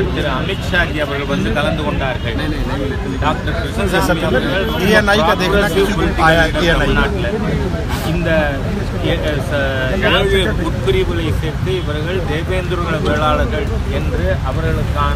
திரு அமித்ஷாஜி அவர்கள் வந்து கலந்து கொண்டார்கள் டாக்டர் கிருஷ்ணசாமி அவர்கள் ये नहीं का देखना किसी को आया ये नहीं தமிழ்நாட்டில் இந்த எ- எ- ச- ஏழு உட்பிரிவுகளை சேர்த்து இவர்கள் தேவேந்திரகுல வேளாளர்கள் என்று அவர்களுக்கான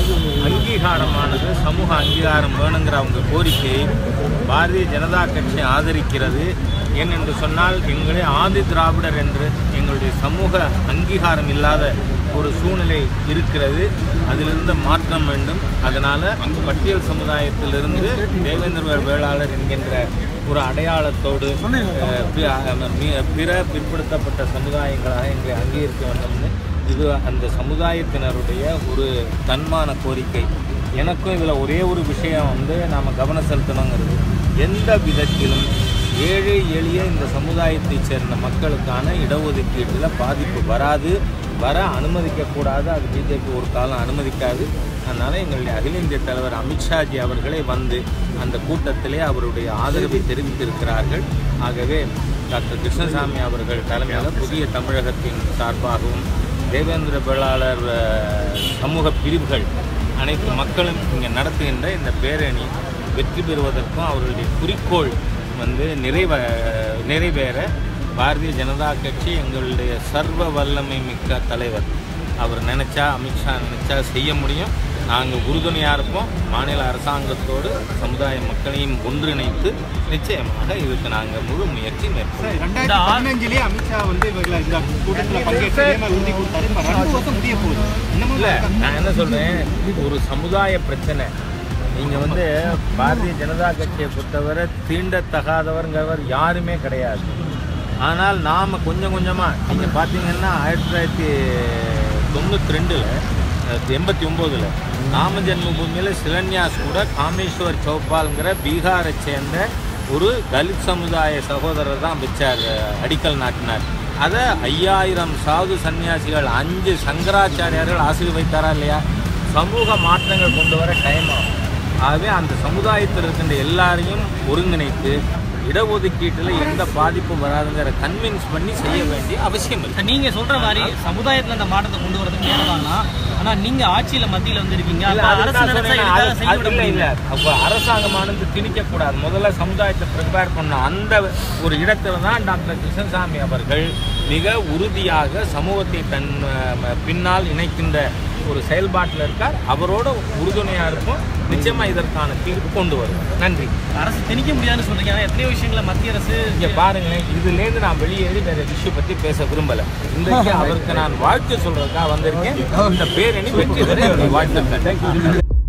அங்கீகாரமானது சமூக அங்கீகாரம் வேணுங்கிற அவங்க கோரிக்கையை பாரதிய ஜனதா கட்சி ஆதரிக்கிறது ஏனென்று சொன்னால் எங்களை ஆதி திராவிடர் என்று எங்களுடைய சமூக அங்கீகாரம் இல்லாத ஒரு சூழ்நிலை இருக்கிறது அதிலிருந்து மாற்றம் வேண்டும் அதனால் பட்டியல் சமுதாயத்திலிருந்து தேவேந்திர வேளாளர் என்கின்ற ஒரு அடையாளத்தோடு அஹ், பி- அஹ், மி- பிற பிற்படுத்தப்பட்ட சமுதாயங்களாக எங்களை அங்கீகரிக்க வேண்டும்னு இது அந்த சமுதாயத்தினருடைய ஒரு தன்மான கோரிக்கை எனக்கும் இதில் ஒரே ஒரு விஷயம் வந்து நாம் கவனம் செலுத்தணுங்கிறது எந்த விதத்திலும் ஏழை எளிய இந்த சமுதாயத்தைச் சேர்ந்த மக்களுக்கான இடஒதுக்கீட்டில் பாதிப்பு வராது வர அனுமதிக்கக்கூடாது அது பிஜேபி ஒரு காலம் அனுமதிக்காது அதனால் எங்களுடைய அகில இந்திய தலைவர் அமித்ஷாஜி அவர்களே வந்து அந்த கூட்டத்திலே அவருடைய ஆதரவை தெரிவித்திருக்கிறார்கள் ஆகவே டாக்டர் கிருஷ்ணசாமி அவர்கள் தலைமையில் புதிய தமிழகத்தின் சார்பாகவும் தேவேந்திர வேளாளர் அஹ், சமூக பிரிவுகள் அனைத்து மக்களும் இங்கே நடத்துகின்ற இந்த பேரணி வெற்றி பெறுவதற்கும் அவர்களுடைய குறிக்கோள் வந்து நிறைவ நிறைவேற பாரதிய ஜனதா கட்சி எங்களுடைய சர்வ வல்லமை மிக்க தலைவர் அவர் நினச்சா அமித்ஷா நினச்சா செய்ய முடியும் நாங்கள் உறுதுணையாக இருப்போம் மாநில அரசாங்கத்தோடு சமுதாய மக்களையும் ஒன்றிணைத்து நிச்சயமாக இதுக்கு நாங்கள் முழு முயற்சி மேற்கொள்வோம் ரெண்டாயிரத்தி பதினஞ்சுலயே அமித்ஷா வந்து இவர்களை இந்த கூட்டத்தில் பங்கேற்று இதே மாதிரி உறுதி கொடுத்தாரு இப்ப ரெண்டு வருஷம் முடிய போகுது இன்னமும் இல்லை நான் என்ன சொல்கிறேன் ஒரு சமுதாய பிரச்சனை நீங்கள் வந்து பாரதிய ஜனதா கட்சியை பொறுத்தவரை தீண்டத்தகாதவர்ங்கிறவர் யாருமே கிடையாது ஆனால் நாம் கொஞ்சம் கொஞ்சமாக நீங்கள் பார்த்தீங்கன்னா ஆயிரத்தி தொள்ளாயிரத்தி தொண்ணூற்றி ரெண்டில் எண்பத்தி ஒம்போதில் ராம ஜென்மபூமியில் சிலன்யாஸ் கூட காமேஸ்வர் சௌபால்ங்கிற பீகாரை சேர்ந்த ஒரு தலித் சமுதாய சகோதரர் தான் வச்சார் அடிக்கல் நாட்டினார் அதை ஐயாயிரம் சாது சன்னியாசிகள் அஞ்சு சங்கராச்சாரியார்கள் ஆசீர்வைத்தாரா இல்லையா சமூக மாற்றங்கள் கொண்டு வர டைம் ஆகும் ஆகவே அந்த சமுதாயத்தில் இருக்கின்ற எல்லாரையும் ஒருங்கிணைத்து இடஒதுக்கீட்டில் எந்த பாதிப்பும் வராதுங்கிற கன்வின்ஸ் பண்ணி செய்ய வேண்டிய அவசியம் இல்லை நீங்க சொல்ற மாதிரி சமுதாயத்துல அந்த மாற்றத்தை கொண்டு வரதுக்கு நேரம்தான் ஆனா நீங்க ஆட்சியில மத்தியில வந்து இருக்கீங்க இல்ல, அப்ப அதுதான் அரசு நினைச்சா சொன்னேன். இதுக்காக அது- செய்ய அது விட இல்ல, முடியல இல்ல. அப்ப அரசாங்கமானது திணிக்க கூடாது முதல்ல சமுதாயத்தை ப்ரிப்பேர் பண்ண அந்த ஒரு இடத்துல தான் டாக்டர் கிருஷ்ணசாமி அவர்கள் மிக உறுதியாக சமூகத்தை தன் அஹ், பின்னால் இணைக்கின்ற ஒரு செயல்பாட்டில் இருக்கார் அவரோட உறுதுணையாக இருக்கும் நிச்சயமா இதற்கான தீர்ப்பு கொண்டு வரும் நன்றி அரசு திணிக்க முடியாதுன்னு சொல்றீங்க ஆனா எத்தனையோ விஷயங்களை மத்திய அரசு இங்க பாருங்களேன் இதுலேருந்து நான் வெளியேறி வேற விஷய பத்தி பேச விரும்பல இன்றைக்கு அவருக்கு நான் வாழ்த்து சொல்றதுக்காக வந்திருக்கேன் இந்த பேரணி வெற்றி பெற என்னுடைய வாழ்த்துக்கள்